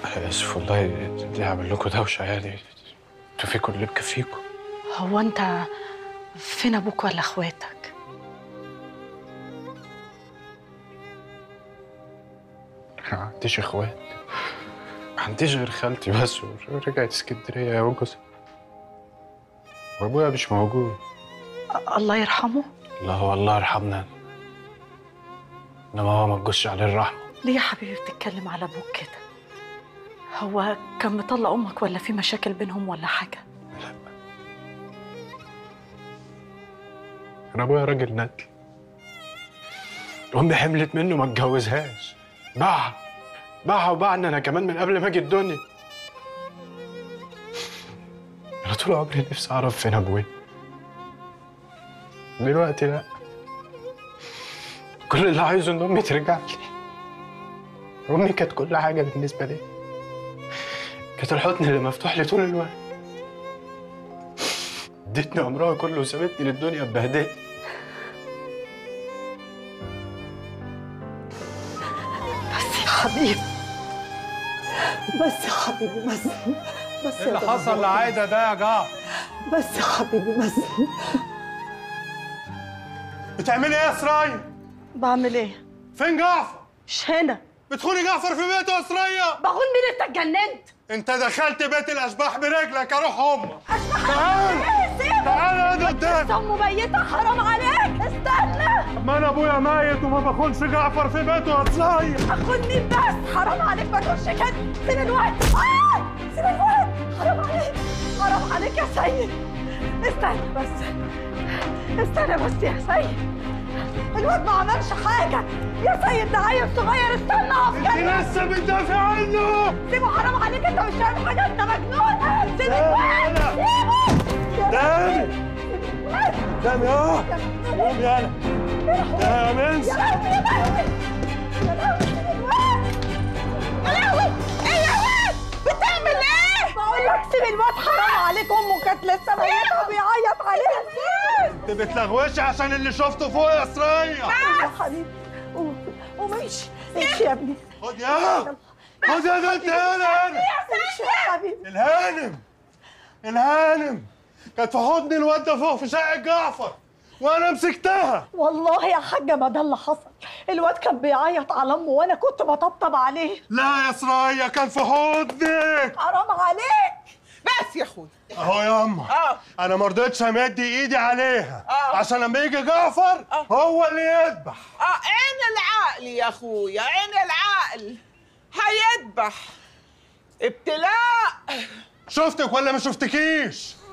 اسف والله دي هعمل لكم دوشه يعني انتوا فيكم اللي مكفيكم هو انت فين ابوك ولا اخواتك ما عنديش اخوات ما عنديش غير خالتي بس ورجعت اسكندريه وجوزها وابويا مش موجود الله يرحمه لا هو الله يرحمنا انما هو ما تجوش عليه الرحمه ليه يا حبيبي بتتكلم على ابوك كده هو كان مطلق امك ولا في مشاكل بينهم ولا حاجه انا ابويا راجل ندل امي حملت منه ما اتجوزهاش باعها باعها وباعني انا كمان من قبل ما اجي الدنيا انا طول عمري نفسي اعرف فين ابويا دلوقتي لا كل اللي عايزه ان امي ترجع لي امي كانت كل حاجه بالنسبه لي كانت الحضن اللي مفتوح لي طول الوقت ادتني عمرها كله وسابتني للدنيا ببهدلة بس يا حبيبي بس يا حبيبي بس بس ايه اللي حصل لعايده ده يا جعفر؟ بس يا حبيبي بس بتعملي ايه يا سرايا؟ بعمل ايه فين جعفر؟ مش هنا بتخوني جعفر في بيته يا سرايا؟ بقول مين انت اتجننت انت دخلت بيت الاشباح برجلك يا روح امك تعال سيبه تعال اقعد قدامي امه ميته حرام عليك استنى ما انا ابويا ميت وما بخونش جعفر في بيته يا سرايا اخد مين بس حرام عليك ما تقولش كده سيب الواد آه! سيب الواد حرام عليك حرام عليك يا سيد استنى بس استنى بس يا سيد الواد ما عملش حاجة يا سيد ده عيل صغير استنى اقف انت جنبه لسه بتدافع عنه سيبه حرام عليك انت مش فاهم حاجة انت مجنون سيب الواد لا. سيبه دامي دامي اه قوم يالا يا منس يا لهوي يا لهوي يا لهوي سيب الواد يا لهوي ايه يا واد بتعمل ايه؟ بقول لك سيب الواد حرام عليك امه كانت لسه ميته وبيعيط عليها سيب انت بتلغوشي عشان اللي شفته فوق يا سرايا يا حبيبي قوم قوم امشي امشي يا ابني خد يا خد يا بنت هنا هنا امشي يا حبيبي الهانم الهانم كانت في حضن الواد ده فوق في شقة جعفر وانا مسكتها والله يا حاجه ما ده اللي حصل الواد كان بيعيط على امه وانا كنت بطبطب عليه لا يا سرايا كان في حضنك حرام عليك بس يا اخويا اهو يا اما اه انا ما رضيتش امد ايدي عليها آه. عشان لما يجي جعفر آه. هو اللي يذبح اه عين العقل يا اخويا عين العقل هيذبح ابتلاء شفتك ولا ما شفتكيش